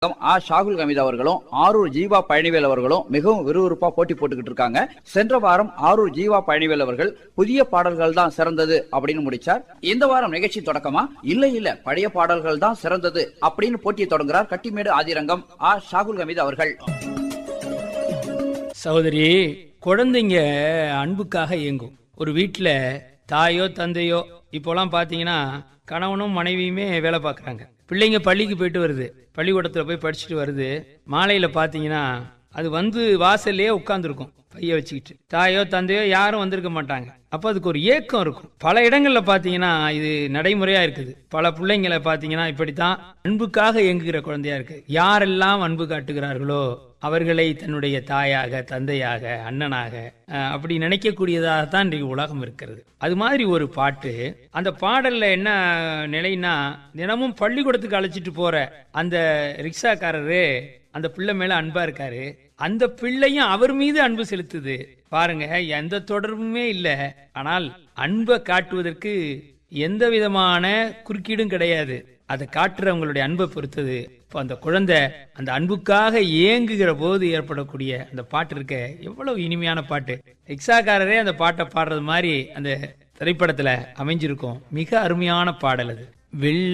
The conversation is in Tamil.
ஆ ஷாகுல் ஹமீத் அவர்களும் ஆரூர் ஜீவா பழனிவேல் அவர்களும் மிகவும் விறுவிறுப்பா போட்டி போட்டுக்கிட்டு இருக்காங்க சென்ற வாரம் ஆரூர் ஜீவா பழனிவேல் அவர்கள் புதிய பாடல்கள் தான் சிறந்தது அப்படின்னு முடிச்சார் இந்த வாரம் நிகழ்ச்சி தொடக்கமா இல்ல இல்ல பழைய பாடல்கள் தான் சிறந்தது அப்படின்னு போட்டியை தொடங்குறார் கட்டிமேடு ஆதிரங்கம் ஆ ஷாகுல் ஹமீத் அவர்கள் சகோதரி குழந்தைங்க அன்புக்காக இயங்கும் ஒரு வீட்டில் தாயோ தந்தையோ இப்போலாம் பார்த்தீங்கன்னா கணவனும் மனைவியுமே வேலை பார்க்குறாங்க பிள்ளைங்க பள்ளிக்கு போயிட்டு வருது பள்ளிக்கூடத்தில் போய் படிச்சுட்டு வருது மாலையில் பார்த்தீங்கன்னா அது வந்து வாசல்லையே உட்காந்துருக்கும் பைய வச்சுக்கிட்டு தாயோ தந்தையோ யாரும் வந்திருக்க மாட்டாங்க அப்போ அதுக்கு ஒரு ஏக்கம் இருக்கும் பல இடங்கள்ல பார்த்தீங்கன்னா இது நடைமுறையா இருக்குது பல பிள்ளைங்களை பார்த்தீங்கன்னா இப்படித்தான் அன்புக்காக இயங்குகிற குழந்தையா இருக்கு யாரெல்லாம் அன்பு காட்டுகிறார்களோ அவர்களை தன்னுடைய தாயாக தந்தையாக அண்ணனாக அஹ், அப்படி நினைக்கக்கூடியதாக தான் இன்றைக்கு உலகம் இருக்கிறது அது மாதிரி ஒரு பாட்டு அந்த பாடல்ல என்ன நிலைன்னா தினமும் பள்ளிக்கூடத்துக்கு அழைச்சிட்டு போற அந்த ரிக்ஷாக்காரரு அந்த பிள்ளை மேல அன்பா இருக்காரு அந்த பிள்ளையும் அவர் மீது அன்பு செலுத்துது பாருங்க எந்த தொடர்புமே இல்ல ஆனால் அன்பை காட்டுவதற்கு எந்த விதமான குறுக்கீடும் கிடையாது அதை காட்டுறவங்களுடைய அன்பை பொறுத்தது இப்போ அந்த குழந்தை அந்த அன்புக்காக ஏங்குகிற போது ஏற்படக்கூடிய அந்த பாட்டு இருக்க எவ்வளவு இனிமையான பாட்டு ரிக்ஷாக்காரரே அந்த பாட்டை பாடுறது மாதிரி அந்த திரைப்படத்துல அமைஞ்சிருக்கும் மிக அருமையான பாடல் அது வெள்ளை